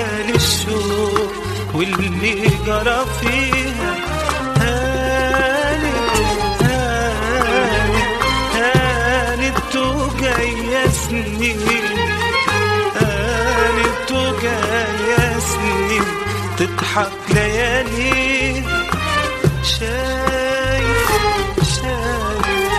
ليالي الشوق واللي جرى فيها هانت هانت هانت وجاية سنين هانت وجاية سنين تضحك ليالي شايف شايف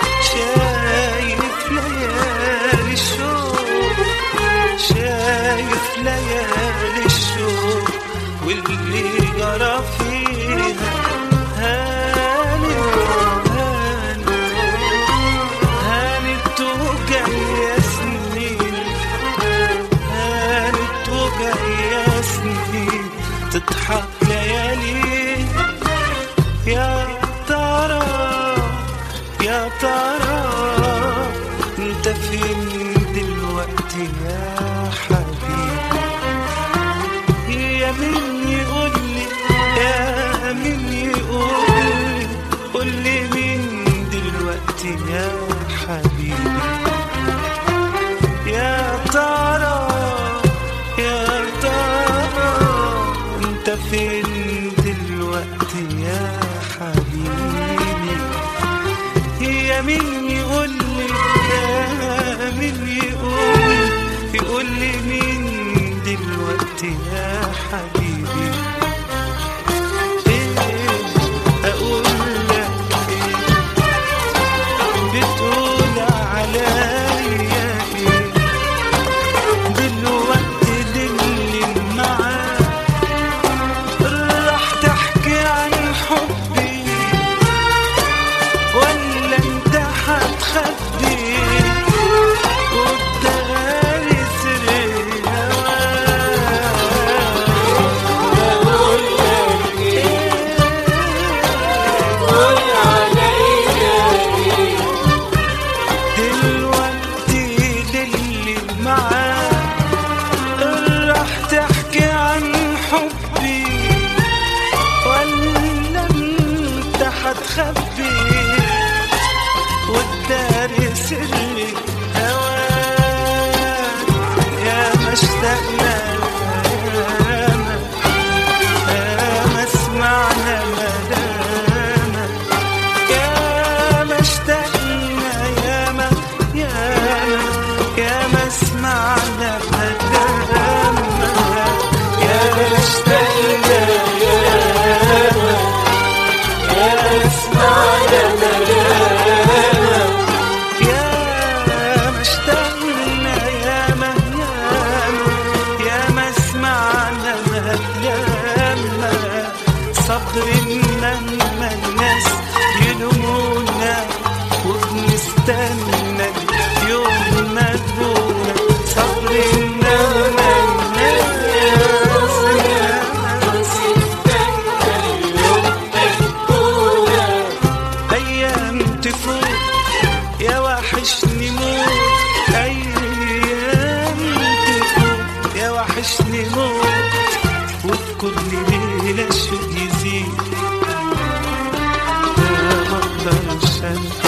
شايف ليالي الشوق شايف ليالي الشوق واللي جرى فيها هانت هانت هانت وجاية سنين هانت وجاية سنين تضحك ليالي يا ترى يا ترى انت فين دلوقتي يا حبيبي يا مين يقول لي يا مين يقول لي قول لي مين دلوقتي يا حبيبي يا ترى يا ترى انت فين دلوقتي يا حبيبي يا مين يقول لي يا مين يقول يقول لي مين دلوقتي يا حبيبي ايه اقول لك ايه بتقول عليا ايه دلوقتي للي معاك راح تحكي عن حبي ولا انت هتخبي وتداري سر دلوقتي للي معاك راح تحكي عن حبي ولا انت هتخبي والداري سري هواك يا ما اشتقنا لكلامك يا ما سمعنا ملامك يا ما اشتقنا يا ما يا ما يا ما سمعنا ملامك يا ما اشتقنا يا ما يا ما سمعنا ملامك يا ما اشتقنا يا ما يا ما يا ما سمعنا ملامك صبر لما الناس يلومونا وبنستنى يوم ما تدونا صبر لما الناس أيام تفوت يا وحشني موت أيام تفوت يا وحشني موت وفي كل ليلة الشوق يزيد يا ما اقدرش انسى